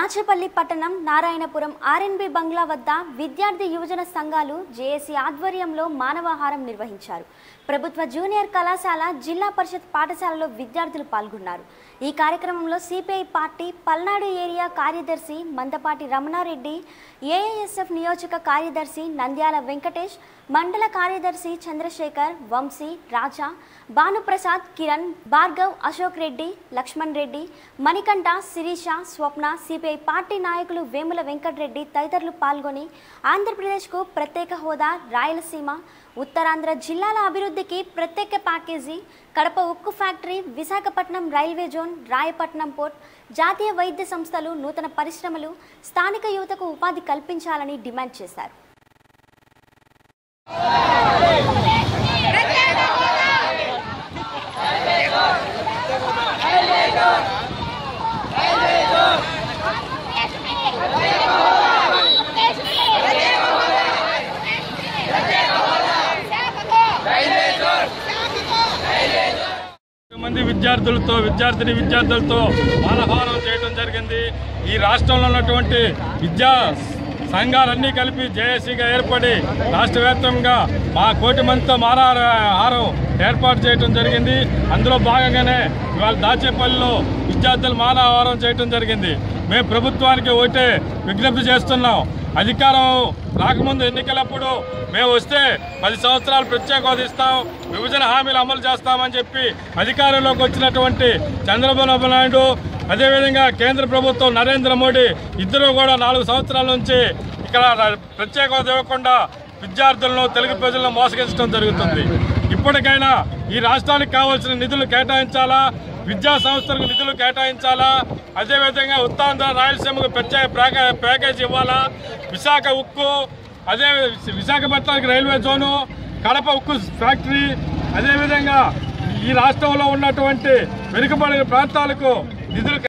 దాచపల్లి పట్టణం నారాయణపురం ఆర్ఎన్బి బంగ్లా వద్ద విద్యార్థి యువజన సంఘాలు జేఏసీ ఆధ్వర్యంలో మానవాహారం నిర్వహించారు ప్రభుత్వ జూనియర్ కళాశాల జిల్లా పరిషత్ పాఠశాలలో విద్యార్థులు పాల్గొన్నారు ఈ కార్యక్రమంలో సిపిఐ పార్టీ పల్నాడు ఏరియా కార్యదర్శి మందపాటి రమణారెడ్డి ఏఐఎస్ఎఫ్ నియోజక కార్యదర్శి నంద్యాల వెంకటేష్ మండల కార్యదర్శి చంద్రశేఖర్ వంశీ రాజా భానుప్రసాద్ కిరణ్ భార్గవ్ అశోక్ రెడ్డి లక్ష్మణ్ రెడ్డి మణికంఠ శిరీష స్వప్న సిపిఐ పార్టీ నాయకులు వేముల వెంకటరెడ్డి తదితరులు పాల్గొని ఆంధ్రప్రదేశ్కు ప్రత్యేక హోదా రాయలసీమ ఉత్తరాంధ్ర జిల్లాల అభివృద్ధికి ప్రత్యేక ప్యాకేజీ కడప ఉక్కు factory Visakhapatnam railway zone Rayapatnam port జాతీయ వైద్య సంస్థలు నూతన పరిశ్రమలు స్థానిక యువతకు ఉపాధి కల్పించాలని డిమాండ్ చేశారు మంది విద్యార్థులతో విద్యార్థిని విద్యార్థులతో మానహారం చేయడం జరిగింది ఈ రాష్ట్రంలో ఉన్నటువంటి విద్యా సంఘాలన్నీ కలిపి జేఏసీగా ఏర్పడి రాష్ట్ర వ్యాప్తంగా మా కోటి మందితో మానహారం ఏర్పాటు చేయడం జరిగింది అందులో భాగంగానే ఇవాళ దాచేపల్లిలో విద్యార్థులు మానహారం చేయడం జరిగింది మేము ప్రభుత్వానికి ఒకటే విజ్ఞప్తి చేస్తున్నాం అధికారం రాకముందు ఎన్నికలప్పుడు మేము వస్తే పది సంవత్సరాలు ప్రత్యేక హోదా ఇస్తాం విభజన హామీలు అమలు చేస్తామని చెప్పి అధికారంలోకి వచ్చినటువంటి చంద్రబాబు నాయుడు అదేవిధంగా కేంద్ర ప్రభుత్వం నరేంద్ర మోడీ ఇద్దరు కూడా నాలుగు సంవత్సరాల నుంచి ఇక్కడ ప్రత్యేక హోదా ఇవ్వకుండా విద్యార్థులను తెలుగు ప్రజలను మోసగించడం జరుగుతుంది ఇప్పటికైనా ఈ రాష్ట్రానికి కావాల్సిన నిధులు కేటాయించాలా విద్యా సంస్థలకు నిధులు కేటాయించాలా అదేవిధంగా ఉత్తరాంధ్ర రాయలసీమకు ప్రత్యేక ప్యాకే- ప్యాకేజ్ ఇవ్వాలా విశాఖ ఉక్కు అదే విశాఖపట్నానికి రైల్వే జోను కడప ఉక్కు ఫ్యాక్టరీ అదేవిధంగా ఈ రాష్ట్రంలో ఉన్నటువంటి వెనుకబడిన ప్రాంతాలకు నిధులు